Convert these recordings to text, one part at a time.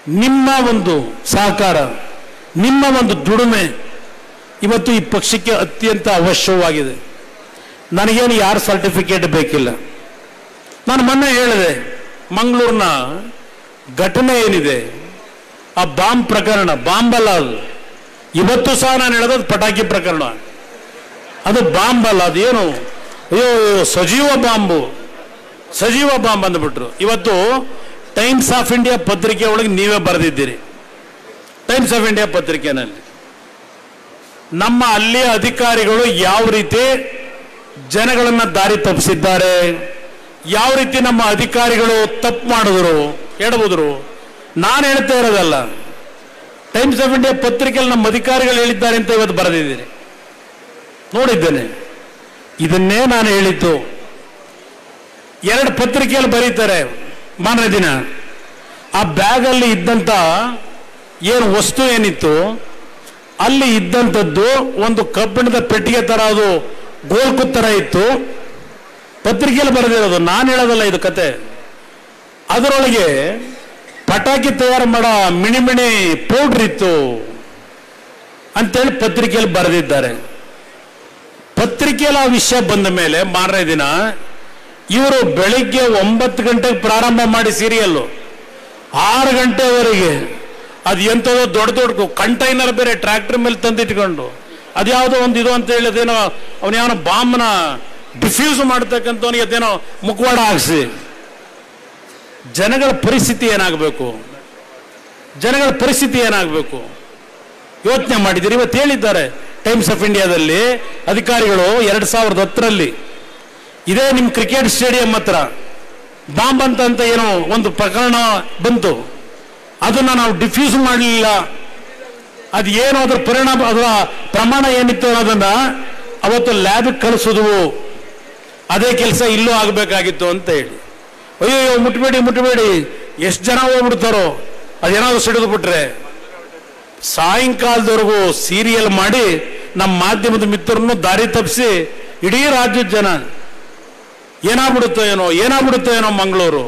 ನಿಮ್ಮ ಒಂದು ಸಹಕಾರ ನಿಮ್ಮ ಒಂದು ದುಡಿಮೆ ಇವತ್ತು ಈ ಪಕ್ಷಕ್ಕೆ ಅತ್ಯಂತ ಅವಶ್ಯವಾಗಿದೆ ನನಗೇನು ಯಾರ ಸರ್ಟಿಫಿಕೇಟ್ ಬೇಕಿಲ್ಲ ನಾನು ಮೊನ್ನೆ ಹೇಳಿದೆ ಮಂಗಳೂರಿನ ಘಟನೆ ಏನಿದೆ ಆ ಬಾಂಬ್ ಪ್ರಕರಣ ಬಾಂಬ್ ಅಲ್ಲ ಅದು ಇವತ್ತು ಸಹ ನಾನು ಹೇಳೋದು ಪಟಾಕಿ ಪ್ರಕರಣ ಅದು ಬಾಂಬ್ ಅಲ್ಲ ಅದೇನು ಅಯ್ಯೋ ಅಯ್ಯೋ, ಸಜೀವ ಬಾಂಬು ಸಜೀವ ಬಾಂಬ್ ಅಂದ್ಬಿಟ್ರು ಇವತ್ತು ಟೈಮ್ಸ್ ಆಫ್ ಇಂಡಿಯಾ ಪತ್ರಿಕೆ ಒಳಗೆ ನೀವೇ ಬರೆದಿದ್ದೀರಿ ಟೈಮ್ಸ್ ಆಫ್ ಇಂಡಿಯಾ ಪತ್ರಿಕೆನಲ್ಲಿ ನಮ್ಮ ಅಲ್ಲಿಯ ಅಧಿಕಾರಿಗಳು ಯಾವ ರೀತಿ ಜನಗಳನ್ನ ದಾರಿ ತಪ್ಪಿಸಿದ್ದಾರೆ ಯಾವ ರೀತಿ ನಮ್ಮ ಅಧಿಕಾರಿಗಳು ತಪ್ಪು ಮಾಡಿದ್ರು ಎಡವುದ್ರು ನಾನು ಹೇಳ್ತಾ ಇರೋದಲ್ಲ ಟೈಮ್ಸ್ ಆಫ್ ಇಂಡಿಯಾ ಪತ್ರಿಕೆಯಲ್ಲಿ ನಮ್ಮ ಅಧಿಕಾರಿಗಳು ಹೇಳಿದ್ದಾರೆ ಅಂತ ಇವತ್ತು ಬರೆದಿದ್ದೀನಿ ನೋಡಿದ್ದೇನೆ ಇದನ್ನೇ ನಾನು ಹೇಳಿದ್ದು ಎರಡು ಪತ್ರಿಕೆಯಲ್ಲಿ ಬರೀತಾರೆ ಮಾರನೇ ದಿನ ಆ ಬ್ಯಾಗಲ್ಲಿ ಇದ್ದಂಥ ಏನು ವಸ್ತು ಏನಿತ್ತು ಅಲ್ಲಿ ಇದ್ದಂಥದ್ದು ಒಂದು ಕಬ್ಬಿಣದ ಪೆಟ್ಟಿಗೆ ತರ ಅದು ಗೋಲ್ಕು ತರ ಇತ್ತು ಪತ್ರಿಕೆಯಲ್ಲಿ ಬರೆದಿರೋದು ನಾನು ಹೇಳೋದಲ್ಲ ಇದು ಕತೆ ಅದರೊಳಗೆ ಪಟಾಕಿ ತಯಾರು ಮಾಡೋ ಮಿಣಿ ಮಿಣಿ ಪೌಡ್ರ್ ಇತ್ತು ಅಂತೇಳಿ ಪತ್ರಿಕೆಯಲ್ಲಿ ಬರೆದಿದ್ದಾರೆ ಪತ್ರಿಕೆಯಲ್ಲಿ ಆ ವಿಷಯ ಬಂದ ಮೇಲೆ ಮಾರನೇ ದಿನ ಇವರು ಬೆಳಿಗ್ಗೆ ಒಂಬತ್ತು ಗಂಟೆಗೆ ಪ್ರಾರಂಭ ಮಾಡಿ ಸೀರಿಯಲ್ಲು ಆರು ಗಂಟೆವರೆಗೆ ಅದು ಎಂಥದೋ ದೊಡ್ಡ ದೊಡ್ಡ ಕಂಟೈನರ್ ಬೇರೆ ಟ್ರ್ಯಾಕ್ಟರ್ ಮೇಲೆ ತಂದಿಟ್ಕೊಂಡು ಅದ್ಯಾವುದೋ ಒಂದು ಇದು ಅಂತ ಹೇಳಿ ಅದೇನೋ ಅವನ್ಯಾವನೋ ಬಾಂಬ್ನ ಡಿಫ್ಯೂಸ್ ಮಾಡ್ತಕ್ಕಂಥವನಿಗೆ ಅದೇನೋ ಮುಖವಾಡ ಹಾಕ್ಸಿ ಜನಗಳ ಪರಿಸ್ಥಿತಿ ಏನಾಗಬೇಕು ಜನಗಳ ಪರಿಸ್ಥಿತಿ ಏನಾಗಬೇಕು ಯೋಚನೆ ಮಾಡಿದ್ದೀರಿ ಇವತ್ತು ಹೇಳಿದ್ದಾರೆ ಟೈಮ್ಸ್ ಆಫ್ ಇಂಡಿಯಾದಲ್ಲಿ ಅಧಿಕಾರಿಗಳು ಎರಡ್ ಸಾವಿರದ ಹತ್ತರಲ್ಲಿ ಇದೇ ನಿಮ್ಮ ಕ್ರಿಕೆಟ್ ಸ್ಟೇಡಿಯಂ ಹತ್ರ ಬಾಂಬ್ ಅಂತ ಅಂತ ಏನೋ ಒಂದು ಪ್ರಕರಣ ಬಂತು ಅದನ್ನ ನಾವು ಡಿಫ್ಯೂಸ್ ಮಾಡಲಿಲ್ಲ ಅದು ಏನು ಅದರ ಪರಿಣಾಮ ಅದರ ಪ್ರಮಾಣ ಏನಿತ್ತು ಅನ್ನೋದನ್ನ ಅವತ್ತು ಲ್ಯಾಬ್ಗೆ ಕಳಿಸಿದ್ವು ಅದೇ ಕೆಲಸ ಇಲ್ಲೂ ಆಗಬೇಕಾಗಿತ್ತು ಅಂತ ಹೇಳಿ ಅಯ್ಯೋ ಮುಟ್ಬೇಡಿ ಮುಟ್ಬೇಡಿ ಎಷ್ಟು ಜನ ಹೋಗ್ಬಿಡ್ತಾರೋ ಅದೇನಾದ್ರು ಸಿಡಿದು ಬಿಟ್ರೆ ಸಾಯಂಕಾಲದವರೆಗೂ ಸೀರಿಯಲ್ ಮಾಡಿ ನಮ್ಮ ಮಾಧ್ಯಮದ ಮಿತ್ರರನ್ನು ದಾರಿ ತಪ್ಪಿಸಿ ಇಡೀ ರಾಜ್ಯದ ಜನ ಏನಾಗ್ಬಿಡುತ್ತೋ ಏನೋ ಏನಾಗ್ಬಿಡುತ್ತೋ ಏನೋ ಮಂಗಳೂರು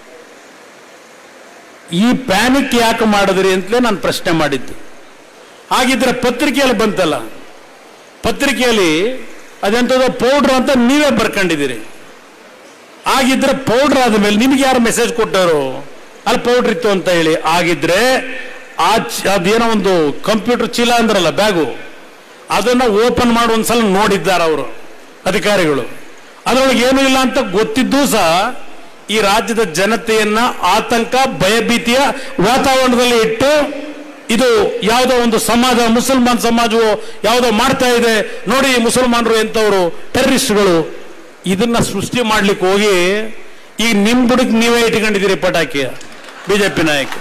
ಈ ಪ್ಯಾನಿಕ್ ಯಾಕೆ ಮಾಡಿದ್ರಿ ಅಂತಲೇ ನಾನು ಪ್ರಶ್ನೆ ಮಾಡಿದ್ದು ಹಾಗಿದ್ರೆ ಪತ್ರಿಕೆಯಲ್ಲಿ ಬಂತಲ್ಲ ಪತ್ರಿಕೆಯಲ್ಲಿ ಅದೆಂಥದೋ ಪೌಡ್ರ್ ಅಂತ ನೀವೇ ಬರ್ಕೊಂಡಿದ್ದೀರಿ ಆಗಿದ್ರೆ ಪೌಡ್ರ್ ಆದಮೇಲೆ ನಿಮ್ಗೆ ಯಾರು ಮೆಸೇಜ್ ಕೊಟ್ಟರು ಅಲ್ಲಿ ಪೌಡ್ರ್ ಇತ್ತು ಅಂತ ಹೇಳಿ ಆಗಿದ್ರೆ ಆ ಚ- ಅದೇನೋ ಒಂದು ಕಂಪ್ಯೂಟರ್ ಚೀಲ ಅಂದ್ರಲ್ಲ ಬ್ಯಾಗು ಅದನ್ನ ಓಪನ್ ಮಾಡಿ ಒಂದ್ಸಲ ನೋಡಿದ್ದಾರೆ ಅವರು ಅಧಿಕಾರಿಗಳು ಅದರೊಳಗೆ ಏನೂ ಇಲ್ಲ ಅಂತ ಗೊತ್ತಿದ್ದೂ ಸಹ ಈ ರಾಜ್ಯದ ಜನತೆಯನ್ನ ಆತಂಕ ಭಯಭೀತಿಯ ವಾತಾವರಣದಲ್ಲಿ ಇಟ್ಟು ಇದು ಯಾವುದೋ ಒಂದು ಸಮಾಜ ಮುಸಲ್ಮಾನ್ ಸಮಾಜವು ಯಾವುದೋ ಮಾಡ್ತಾ ಇದೆ ನೋಡಿ ಮುಸಲ್ಮಾನರು ಎಂತವರು ಟೆರರಿಸ್ಟ್ಗಳು ಇದನ್ನ ಸೃಷ್ಟಿ ಮಾಡ್ಲಿಕ್ಕೆ ಹೋಗಿ ಈ ನಿಮ್ ಬುಡಕ್ ನೀವೇ ಇಟ್ಕೊಂಡಿದ್ದೀರಿ ಪಟಾಕಿ ಬಿಜೆಪಿ ನಾಯಕರು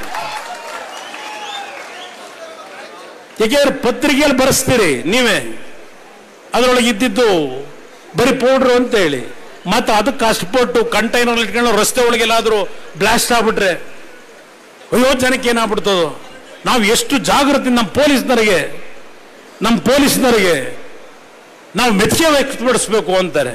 ಏಕೆಂದ್ರೆ ಪತ್ರಿಕೆಯಲ್ಲಿ ಬರೆಸ್ತೀರಿ ನೀವೇ ಅದರೊಳಗೆ ಇದ್ದಿದ್ದು ಬರೀ ಪೌಡ್ರು ಅಂತ ಹೇಳಿ ಮತ್ತೆ ಅದಕ್ಕೆ ಕಷ್ಟಪಟ್ಟು ಕಂಟೈನರ್ ಇಟ್ಕೊಂಡು ರಸ್ತೆ ಒಳಗೆಲ್ಲಾದ್ರೂ ಬ್ಲಾಸ್ಟ್ ಆಗ್ಬಿಟ್ರೆ ಅಯ್ಯೋ ಜನಕ್ಕೆ ಏನಾಗ್ಬಿಡ್ತದೋ ನಾವು ಎಷ್ಟು ಜಾಗೃತಿ ನಮ್ಮ ಪೊಲೀಸ್ನರಿಗೆ ನಮ್ಮ ಪೊಲೀಸ್ನರಿಗೆ ನಾವು ಮೆಚ್ಚುಗೆ ವ್ಯಕ್ತಪಡಿಸ್ಬೇಕು ಅಂತಾರೆ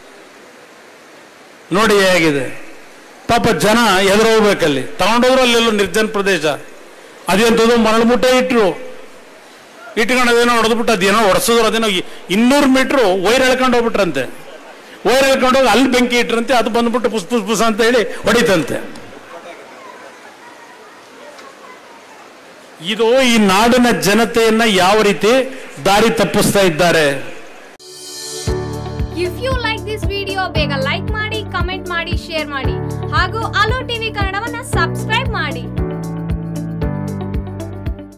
ನೋಡಿ ಹೇಗಿದೆ ಪಾಪ ಜನ ಎದುರೋಗ್ಬೇಕಲ್ಲಿ ತಗೊಂಡೋದ್ರು ಅಲ್ಲೆಲ್ಲೋ ನಿರ್ಜನ ಪ್ರದೇಶ ಅದೆಂಥದ್ದು ಮರಳು ಮುಟ್ಟೆ ಇಟ್ರು ಇಟ್ಕೊಂಡು ಅದೇನೋ ಹೊಡೆದ್ಬಿಟ್ಟು ಅದೇನೋ ಹೊಡೆಸಿದ್ರು ಅದೇನೋ ಇ- ಇನ್ನೂರು ಮೀಟ್ರು ವೈರ್ ಎಳ್ಕೊಂಡು ಹೋಗ್ಬಿಟ್ರಂತೆ ವೈರ್ ಎಳ್ಕೊಂಡು ಹೋಗಿ ಅಲ್ಲಿ ಬೆಂಕಿ ಇಟ್ರಂತೆ ಅದು ಬಂದ್ಬಿಟ್ಟು ಪುಸ್ ಪುಸ್ ಪುಸ್ ಅಂತ ಹೇಳಿ ಹೊಡಿತಂತೆ ಇದು ಈ ನಾಡಿನ ಜನತೆಯನ್ನ ಯಾವ ರೀತಿ ದಾರಿ ತಪ್ಪಿಸ್ತಾ ಇದ್ದಾರೆ if you like this video ಬೇಗ ಲೈಕ್ ಮಾಡಿ ಕಮೆಂಟ್ ಮಾಡಿ ಶೇರ್ ಮಾಡಿ ಹಾಗೂ ಅಲೋ ಟಿವಿ ಕನ್ನಡವನ್ನ ಸಬ್ಸ್ಕ್ರೈಬ್